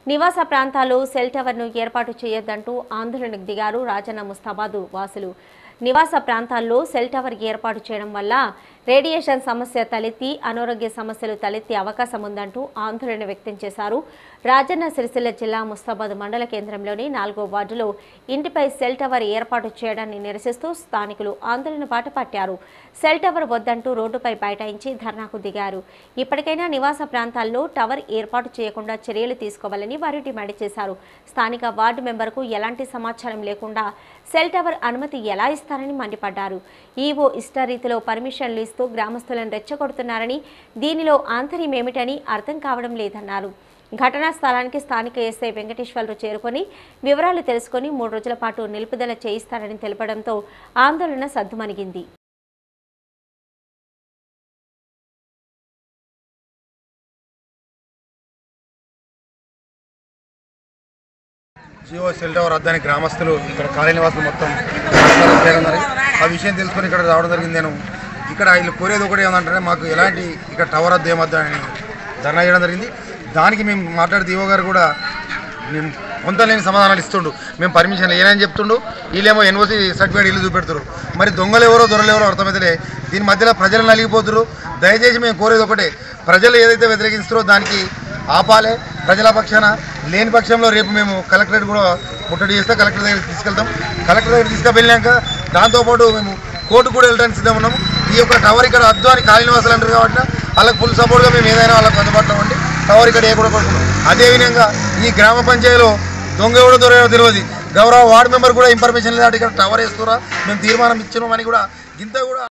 నివాస ప్రాంతాల్లో సెల్ టవర్ను ఏర్పాటు చేయొద్దంటూ ఆందోళనకు దిగారు రాజన్న ముస్తాబాదు వాసులు నివాస ప్రాంతాల్లో సెల్ టవర్ ఏర్పాటు చేయడం వల్ల రేడియేషన్ సమస్య తలెత్తి అనారోగ్య సమస్యలు తలెత్తే అవకాశం ఉందంటూ ఆందోళన వ్యక్తం చేశారు రాజన్న సిరిసిల్ల జిల్లా ముస్తాబాద్ మండల కేంద్రంలోని నాలుగో వార్డులో ఇంటిపై సెల్ టవర్ ఏర్పాటు చేయడాన్ని నిరసిస్తూ స్థానికులు ఆందోళన బాట పట్టారు సెల్ టవర్ వద్దంటూ రోడ్డుపై బైఠాయించి ధర్నాకు దిగారు ఇప్పటికైనా నివాస ప్రాంతాల్లో టవర్ ఏర్పాటు చేయకుండా చర్యలు తీసుకోవాలని వారు డిమాండ్ చేశారు స్థానిక వార్డు మెంబర్కు ఎలాంటి సమాచారం లేకుండా సెల్ టవర్ అనుమతి ఎలా ఇస్తారని మండిపడ్డారు ఈవో ఇష్టరీతిలో పర్మిషన్లు ఇస్తూ గ్రామస్తులను రెచ్చగొడుతున్నారని దీనిలో ఆంతర్యం ఏమిటని అర్థం కావడం లేదన్నారు ఘటనా స్థలానికి స్థానిక ఎస్ఐ వెంకటేశ్వరరావు చేరుకొని వివరాలు తెలుసుకొని మూడు రోజుల పాటు నిలుపుదల చేయిస్తారని తెలపడంతో ఆందోళన సద్దుమణిగింది జియో సెల్ టవర్ వద్దని గ్రామస్తులు ఇక్కడ కాలనీ నివాసులు మొత్తం రాస్తారోకో చేయడం జరిగింది. ఆ విషయం తెలుసుకొని ఇక్కడ రావడం జరిగింది నేను ఇక్కడ వీళ్ళు కోరేది ఒకటి ఏమంటే మాకు ఎలాంటి ఇక్కడ టవర్ వద్ద ఏమద్దా అని ధర్నా చేయడం జరిగింది దానికి మేము మాట్లాడితే ఈవో గారు కూడా మేము కొంత లేని సమాధానాలు ఇస్తుండు మేము పర్మిషన్ లేనని చెప్తుండు వీళ్ళేమో ఎన్ఓసి సర్టిఫికేట్ ఇల్లు చూపెడతారు మరి దొంగలు ఎవరో దొరలు ఎవరో అర్థమైతలే దీని మధ్యలో ప్రజలు నలిగిపోతున్నారు దయచేసి మేము కోరేది ఒకటే ప్రజలు ఏదైతే వ్యతిరేకిస్తారో దానికి ఆపాలే ప్రజల పక్షాన లేని పక్షంలో రేపు మేము కలెక్టరేట్ కూడా ముట్టడి చేస్తే కలెక్టర్ దగ్గరికి తీసుకెళ్తాం కలెక్టర్ దగ్గర తీసుకువెళ్ళాక దాంతోపాటు మేము కోర్టు కూడా వెళ్ళడానికి సిద్ధం ఉన్నాము ఈ యొక్క టవర్ ఇక్కడ వద్దు అని కాలనీ వాసులు అంటారు కాబట్టి వాళ్ళకి ఫుల్ సపోర్ట్గా మేము ఏదైనా వాళ్ళకి అందుబాటులో ఉండి టవర్ ఇక్కడ వేయకూడదు కోరుకున్నాం అదేవిధంగా ఈ గ్రామ పంచాయతీలో దొంగ ఎవడో దొరకదో తెలియదు గౌరవ వార్డు మెంబర్ కూడా ఇన్ఫర్మేషన్ లేదు ఇక్కడ టవర్ వేస్తురా మేము తీర్మానం ఇచ్చినామని కూడా ఇంత కూడా